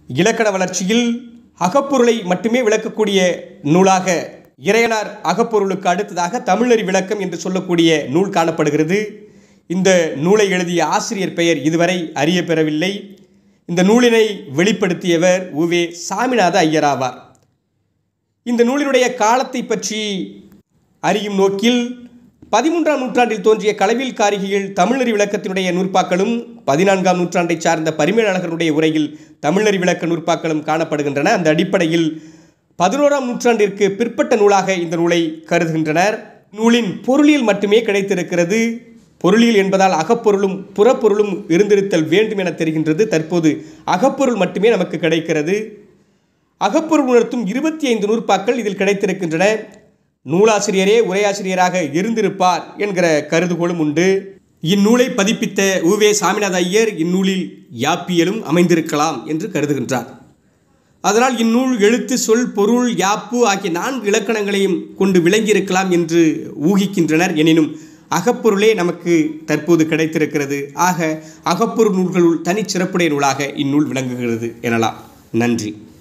இலக்கண வளர்ச்சியில் அகப்பொருளை மட்டுமே விளக்கக்கூடிய நூலாக இறையனார் அகப்பொருளுக்கு அடுத்ததாக தமிழறி விளக்கம் என்று சொல்லக்கூடிய நூல் காணப்படுகிறது இந்த நூலை எழுதிய ஆசிரியர் பெயர் இதுவரை அறியப்பெறவில்லை இந்த நூலினை வெளிப்படுத்தியவர் உவே சாமிநாத ஐயராவார் இந்த நூலினுடைய காலத்தை பற்றி அறியும் நோக்கில் பதிமூன்றாம் நூற்றாண்டில் தோன்றிய களவில் காரிகையில் தமிழறி விளக்கத்தினுடைய நூற்பாக்களும் பதினான்காம் நூற்றாண்டைச் சார்ந்த பரிமேலழகருடைய உரையில் தமிழறி விளக்க நூற்பாக்களும் காணப்படுகின்றன அந்த அடிப்படையில் பதினோராம் நூற்றாண்டிற்கு பிற்பட்ட நூலாக இந்த நூலை கருதுகின்றனர் நூலின் பொருளியல் மட்டுமே கிடைத்திருக்கிறது பொருளியல் என்பதால் அகப்பொருளும் புறப்பொருளும் இருந்திருத்தல் வேண்டும் என தெரிகின்றது தற்போது அகப்பொருள் மட்டுமே நமக்கு கிடைக்கிறது அகப்பொருள் உணர்த்தும் இருபத்தி ஐந்து நூற்பாக்கள் இதில் கிடைத்திருக்கின்றன நூலாசிரியரே உரையாசிரியராக இருந்திருப்பார் என்கிற கருதுகோளும் உண்டு இந்நூலை பதிப்பித்த உவே சாமிநாத ஐயர் இந்நூலில் யாப்பியலும் அமைந்திருக்கலாம் என்று கருதுகின்றார் அதனால் இந்நூல் எழுத்து சொல் பொருள் யாப்பு ஆகிய நான்கு இலக்கணங்களையும் கொண்டு விளங்கியிருக்கலாம் என்று ஊகிக்கின்றனர் எனினும் அகப்பொருளே நமக்கு தற்போது கிடைத்திருக்கிறது ஆக அகப்பொருள் நூல்களுள் தனிச்சிறப்புடைய நூலாக இந்நூல் விளங்குகிறது எனலாம் நன்றி